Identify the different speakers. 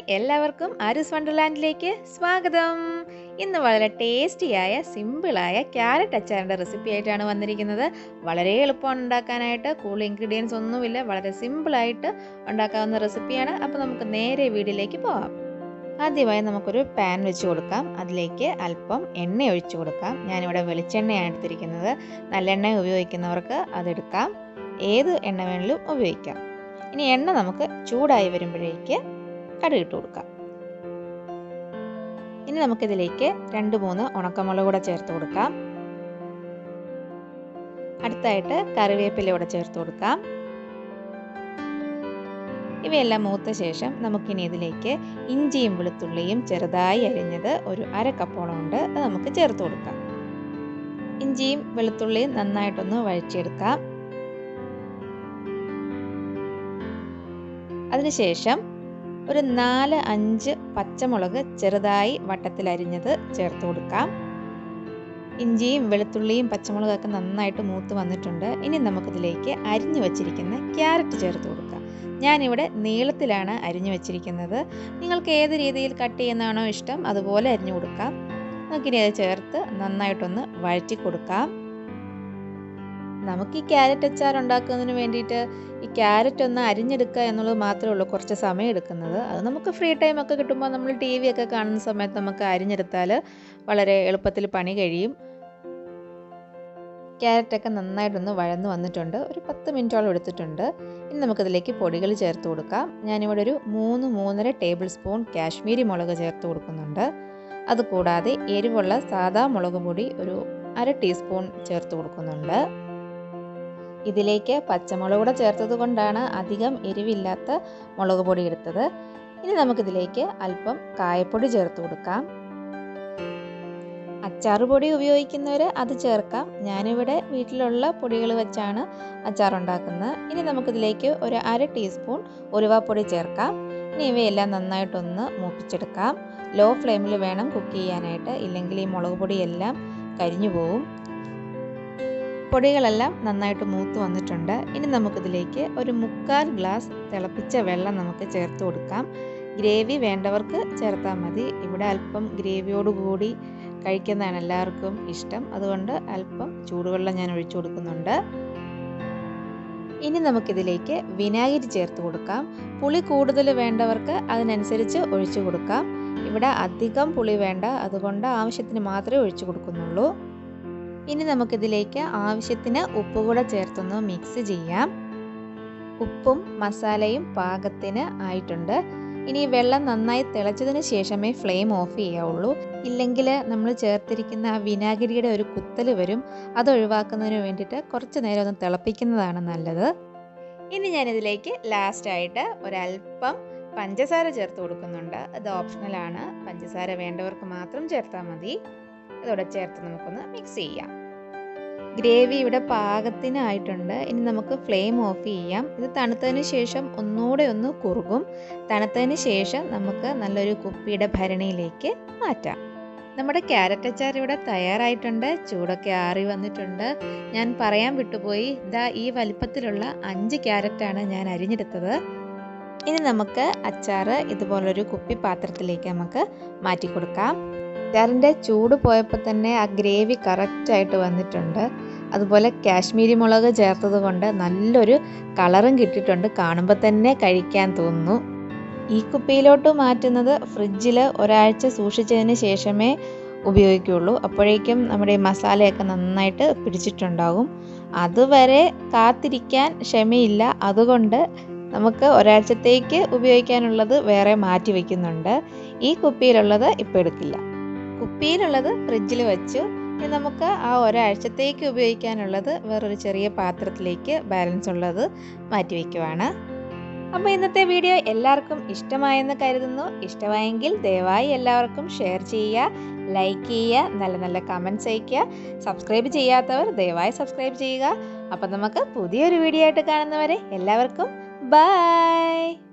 Speaker 1: എല്ലാവർക്കും ആരിസ് വണ്ടർലാൻഡിലേക്ക് സ്വാഗതം ഇന്ന് വളരെ ടേസ്റ്റിയായ സിമ്പിളായ ക്യാരറ്റ് അച്ചാറിൻ്റെ റെസിപ്പി ആയിട്ടാണ് വന്നിരിക്കുന്നത് വളരെ എളുപ്പമാണ് ഉണ്ടാക്കാനായിട്ട് കൂടുതൽ ഇൻഗ്രീഡിയൻസ് ഒന്നുമില്ല വളരെ സിമ്പിളായിട്ട് ഉണ്ടാക്കാവുന്ന റെസിപ്പിയാണ് അപ്പോൾ നമുക്ക് നേരെ വീഡിയോയിലേക്ക് പോകാം ആദ്യമായി നമുക്കൊരു പാൻ വെച്ച് കൊടുക്കാം അതിലേക്ക് അല്പം എണ്ണ ഒഴിച്ചു കൊടുക്കാം ഞാനിവിടെ വെളിച്ചെണ്ണയാണ് എടുത്തിരിക്കുന്നത് നല്ലെണ്ണ ഉപയോഗിക്കുന്നവർക്ക് അതെടുക്കാം ഏത് എണ്ണ വേണമെങ്കിലും ഉപയോഗിക്കാം ഇനി എണ്ണ നമുക്ക് ചൂടായി വരുമ്പോഴേക്ക് കടുകിട്ട് കൊടുക്കാം ഇനി നമുക്കിതിലേക്ക് രണ്ട് മൂന്ന് ഉണക്കമുളക് കൂടെ ചേർത്ത് കൊടുക്കാം അടുത്തായിട്ട് കറിവേപ്പില കൂടെ ചേർത്ത് കൊടുക്കാം ഇവയെല്ലാം മൂത്ത ശേഷം നമുക്കിനി ഇതിലേക്ക് ഇഞ്ചിയും വെളുത്തുള്ളിയും ചെറുതായി അരിഞ്ഞത് ഒരു അര കപ്പോളം ഉണ്ട് അത് നമുക്ക് ചേർത്ത് കൊടുക്കാം ഇഞ്ചിയും വെളുത്തുള്ളിയും നന്നായിട്ടൊന്ന് വഴച്ചെടുക്കാം അതിനുശേഷം ഒരു നാല് അഞ്ച് പച്ചമുളക് ചെറുതായി വട്ടത്തിൽ അരിഞ്ഞത് ചേർത്ത് കൊടുക്കാം ഇഞ്ചിയും വെളുത്തുള്ളിയും പച്ചമുളകൊക്കെ നന്നായിട്ട് മൂത്ത് വന്നിട്ടുണ്ട് ഇനി നമുക്കിതിലേക്ക് അരിഞ്ഞു വച്ചിരിക്കുന്ന ക്യാരറ്റ് ചേർത്ത് കൊടുക്കാം ഞാനിവിടെ നീളത്തിലാണ് അരിഞ്ഞു വെച്ചിരിക്കുന്നത് നിങ്ങൾക്ക് ഏത് രീതിയിൽ കട്ട് ചെയ്യുന്നതാണോ ഇഷ്ടം അതുപോലെ അരിഞ്ഞു കൊടുക്കാം നമുക്കിനി അത് ചേർത്ത് നന്നായിട്ടൊന്ന് വഴറ്റി കൊടുക്കാം നമുക്ക് ഈ ക്യാരറ്റ് അച്ചാർ ഉണ്ടാക്കുന്നതിന് വേണ്ടിയിട്ട് ഈ ക്യാരറ്റ് ഒന്ന് അരിഞ്ഞെടുക്കുക എന്നുള്ളത് മാത്രമേ ഉള്ളൂ കുറച്ച് സമയം എടുക്കുന്നത് അത് നമുക്ക് ഫ്രീ ടൈം ഒക്കെ കിട്ടുമ്പോൾ നമ്മൾ ടി വി ഒക്കെ കാണുന്ന സമയത്ത് നമുക്ക് അരിഞ്ഞെടുത്താൽ വളരെ എളുപ്പത്തിൽ പണി കഴിയും ക്യാരറ്റൊക്കെ നന്നായിട്ടൊന്ന് വഴന്ന് വന്നിട്ടുണ്ട് ഒരു പത്ത് മിനിറ്റോളം എടുത്തിട്ടുണ്ട് ഇനി നമുക്കതിലേക്ക് പൊടികൾ ചേർത്ത് കൊടുക്കാം ഞാനിവിടെ ഒരു മൂന്ന് മൂന്നര ടേബിൾ സ്പൂൺ കാശ്മീരി മുളക് ചേർത്ത് കൊടുക്കുന്നുണ്ട് അതുകൂടാതെ എരിവുള്ള സാദാ മുളക് പൊടി ഒരു അര ടീസ്പൂൺ ചേർത്ത് കൊടുക്കുന്നുണ്ട് ഇതിലേക്ക് പച്ചമുളക് കൂടെ ചേർത്തത് കൊണ്ടാണ് അധികം എരിവില്ലാത്ത മുളക് പൊടി എടുത്തത് ഇനി നമുക്കിതിലേക്ക് അല്പം കായപ്പൊടി ചേർത്ത് കൊടുക്കാം അച്ചാർ പൊടി ഉപയോഗിക്കുന്നവർ അത് ചേർക്കാം ഞാനിവിടെ വീട്ടിലുള്ള പൊടികൾ വെച്ചാണ് അച്ചാർ ഉണ്ടാക്കുന്നത് ഇനി നമുക്കിതിലേക്ക് ഒരു അര ടീസ്പൂൺ ഉലുവാപ്പൊടി ചേർക്കാം ഇനി ഇവയെല്ലാം നന്നായിട്ടൊന്ന് മൂപ്പിച്ചെടുക്കാം ലോ ഫ്ലെയിമിൽ വേണം കുക്ക് ചെയ്യാനായിട്ട് ഇല്ലെങ്കിൽ ഈ മുളക് പൊടിയെല്ലാം കരിഞ്ഞു പോവും പൊടികളെല്ലാം നന്നായിട്ട് മൂത്ത് വന്നിട്ടുണ്ട് ഇനി നമുക്കിതിലേക്ക് ഒരു മുക്കാൽ ഗ്ലാസ് തിളപ്പിച്ച വെള്ളം നമുക്ക് ചേർത്ത് കൊടുക്കാം ഗ്രേവി വേണ്ടവർക്ക് ചേർത്താൽ മതി ഇവിടെ അല്പം ഗ്രേവിയോടുകൂടി കഴിക്കുന്നതാണ് എല്ലാവർക്കും ഇഷ്ടം അതുകൊണ്ട് അല്പം ചൂടുവെള്ളം ഞാൻ ഒഴിച്ചു കൊടുക്കുന്നുണ്ട് ഇനി നമുക്കിതിലേക്ക് വിനാഗിരി ചേർത്ത് കൊടുക്കാം പുളി കൂടുതൽ വേണ്ടവർക്ക് അതിനനുസരിച്ച് ഒഴിച്ചു കൊടുക്കാം ഇവിടെ അധികം പുളി വേണ്ട അതുകൊണ്ട് ആവശ്യത്തിന് മാത്രമേ ഒഴിച്ചു കൊടുക്കുന്നുള്ളൂ ഇനി നമുക്കിതിലേക്ക് ആവശ്യത്തിന് ഉപ്പ് കൂടെ ചേർത്തൊന്ന് മിക്സ് ചെയ്യാം ഉപ്പും മസാലയും പാകത്തിന് ആയിട്ടുണ്ട് ഇനി വെള്ളം നന്നായി തിളച്ചതിന് ശേഷമേ ഫ്ലെയിം ഓഫ് ചെയ്യാവുള്ളൂ ഇല്ലെങ്കിൽ നമ്മൾ ചേർത്തിരിക്കുന്ന ആ വിനാഗിരിയുടെ ഒരു കുത്തൽ വരും അത് ഒഴിവാക്കുന്നതിന് വേണ്ടിയിട്ട് കുറച്ച് നേരം ഒന്ന് തിളപ്പിക്കുന്നതാണ് നല്ലത് ഇനി ഞാനിതിലേക്ക് ലാസ്റ്റായിട്ട് ഒരല്പം പഞ്ചസാര ചേർത്ത് കൊടുക്കുന്നുണ്ട് അത് ഓപ്ഷണലാണ് പഞ്ചസാര വേണ്ടവർക്ക് മാത്രം ചേർത്താൽ മതി അതോടെ ചേർത്ത് നമുക്കൊന്ന് മിക്സ് ചെയ്യാം ഗ്രേവി ഇവിടെ പാകത്തിനായിട്ടുണ്ട് ഇനി നമുക്ക് ഫ്ലെയിം ഓഫ് ചെയ്യാം ഇത് തണുത്തതിന് ശേഷം ഒന്നുകൂടെ ഒന്ന് കുറുകും തണുത്തതിന് ശേഷം നമുക്ക് നല്ലൊരു കുപ്പിയുടെ ഭരണിയിലേക്ക് മാറ്റാം നമ്മുടെ ക്യാരറ്റ് അച്ചാർ ഇവിടെ തയ്യാറായിട്ടുണ്ട് ചൂടൊക്കെ ആറി വന്നിട്ടുണ്ട് ഞാൻ പറയാൻ വിട്ടുപോയി ഇതാ ഈ വലിപ്പത്തിലുള്ള അഞ്ച് ക്യാരറ്റാണ് ഞാൻ അരിഞ്ഞെടുത്തത് ഇനി നമുക്ക് അച്ചാർ ഇതുപോലൊരു കുപ്പി പാത്രത്തിലേക്ക് നമുക്ക് മാറ്റി കൊടുക്കാം അച്ചാറിൻ്റെ ചൂട് പോയപ്പോൾ തന്നെ ആ ഗ്രേവി കറക്റ്റായിട്ട് വന്നിട്ടുണ്ട് അതുപോലെ കാശ്മീരി മുളക് ചേർത്തത് കൊണ്ട് നല്ലൊരു കളറും കിട്ടിയിട്ടുണ്ട് കാണുമ്പോൾ തന്നെ കഴിക്കാൻ തോന്നുന്നു ഈ കുപ്പിയിലോട്ട് മാറ്റുന്നത് ഫ്രിഡ്ജിൽ ഒരാഴ്ച സൂക്ഷിച്ചതിന് ശേഷമേ ഉപയോഗിക്കുകയുള്ളൂ അപ്പോഴേക്കും നമ്മുടെ ഈ മസാലയൊക്കെ നന്നായിട്ട് പിടിച്ചിട്ടുണ്ടാകും അതുവരെ കാത്തിരിക്കാൻ ക്ഷമയില്ല അതുകൊണ്ട് നമുക്ക് ഒരാഴ്ചത്തേക്ക് ഉപയോഗിക്കാനുള്ളത് വേറെ മാറ്റി വയ്ക്കുന്നുണ്ട് ഈ കുപ്പിയിലുള്ളത് ഇപ്പോൾ എടുക്കില്ല കുപ്പിയിലുള്ളത് ഫ്രിഡ്ജിൽ വെച്ചു ഇനി നമുക്ക് ആ ഒരാഴ്ചത്തേക്ക് ഉപയോഗിക്കാനുള്ളത് വേറൊരു ചെറിയ പാത്രത്തിലേക്ക് ബാലൻസ് ഉള്ളത് മാറ്റി വയ്ക്കുവാണ് അപ്പോൾ ഇന്നത്തെ വീഡിയോ എല്ലാവർക്കും ഇഷ്ടമായെന്ന് കരുതുന്നു ഇഷ്ടമായെങ്കിൽ ദയവായി എല്ലാവർക്കും ഷെയർ ചെയ്യുക ലൈക്ക് ചെയ്യുക നല്ല നല്ല കമൻറ്റ്സ് അയയ്ക്കുക സബ്സ്ക്രൈബ് ചെയ്യാത്തവർ ദയവായി സബ്സ്ക്രൈബ് ചെയ്യുക അപ്പം നമുക്ക് പുതിയൊരു വീഡിയോ ആയിട്ട് കാണുന്നവരെ എല്ലാവർക്കും ബൈ